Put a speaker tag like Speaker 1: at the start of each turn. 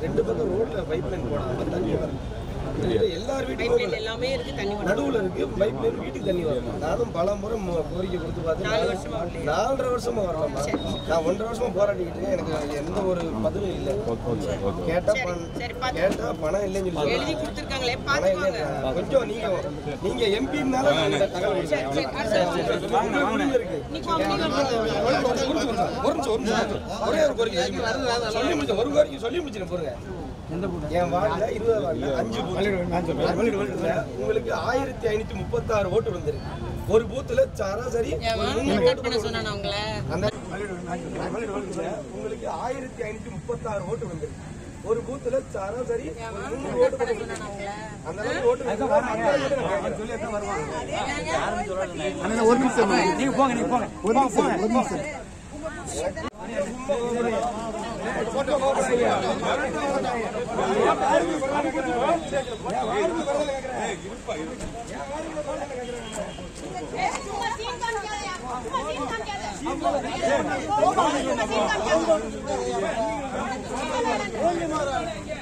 Speaker 1: ரெண்டு பக்கம் ரோட்ல பைப் லைன் போடாம தண்ணி வரும் எல்லார் வீட்டுக்கும்
Speaker 2: பைப்லைன் எல்லாமே இருக்கு தண்ணி வரும்
Speaker 1: நடுவுல இருக்கு பைப் லைன் வீட்டுக்கு தண்ணி வரணும் நானும் பல முறை மு- கோரிக்கை கொடுத்து
Speaker 2: நாலு
Speaker 1: பார்த்தேன்
Speaker 2: வருஷமா வரலையா?
Speaker 1: நாலரை வருஷமா வரலாமா நான் ஒன்றரை வருஷமா போராடிக்கிட்டு இருக்கேன் எனக்கு எந்த ஒரு பதிலும் இல்லை கேட்டா பணம்
Speaker 2: சரி, பார்த்து.
Speaker 1: கேட்டா பணம் இல்லைன்னு சொல்லி
Speaker 2: எழுதி
Speaker 1: சொல்றாங்க.
Speaker 2: கொடுத்துருக்காங்களே
Speaker 1: பணம்
Speaker 2: பாத்துக்கோங்க
Speaker 1: இல்லை கொஞ்சம் நீங்க நீங்க எம்பினால நான் இந்த தகவல் கொடுத்தேன். உங்களுக்கு உரிமை இருக்கு.
Speaker 2: நீங்க அவங்க நீங்க
Speaker 1: ஒரு நிமிஷம், ஒரு நிமிஷம், ஒரு நிமிஷம். ஒரே ஒரு கோரிக்கை சொல்லி முடிச்சேன் ஒரு கோரிக்கை சொல்லி முடிச்சேன் பாருங்க என் வார்டுல இருபது வார்டுல அஞ்சு பூத்து. அஞ்சு பூத்துல உங்களுக்கு ஆயிரத்தி ஐநூத்தி முப்பத்தாறு ஓட்டு வந்திருக்கு ஒரு பூத்துல சராசரி
Speaker 2: ஏன்
Speaker 1: ஒரு மூணு
Speaker 2: வாங்க,
Speaker 1: ஓட்டு
Speaker 2: கட் பண்ண சொன்னானா உங்களை
Speaker 1: அந்த உங்களுக்கு ஆயிரத்தி ஐநூத்தி முப்பத்தாறு ஓட்டு வந்திருக்கு ஒரு பூத்துல சராசரி ஒரு மூணு ஓட்டு போட்டு
Speaker 2: சொன்னானா உங்களை
Speaker 1: அந்த அளவுக்கு ஓட்டு
Speaker 3: ஒரு நிமிஷம் நீங்க போங்க நீங்க போங்க ஒரு நிமிஷம் ஒரு நிமிஷம்
Speaker 4: सीन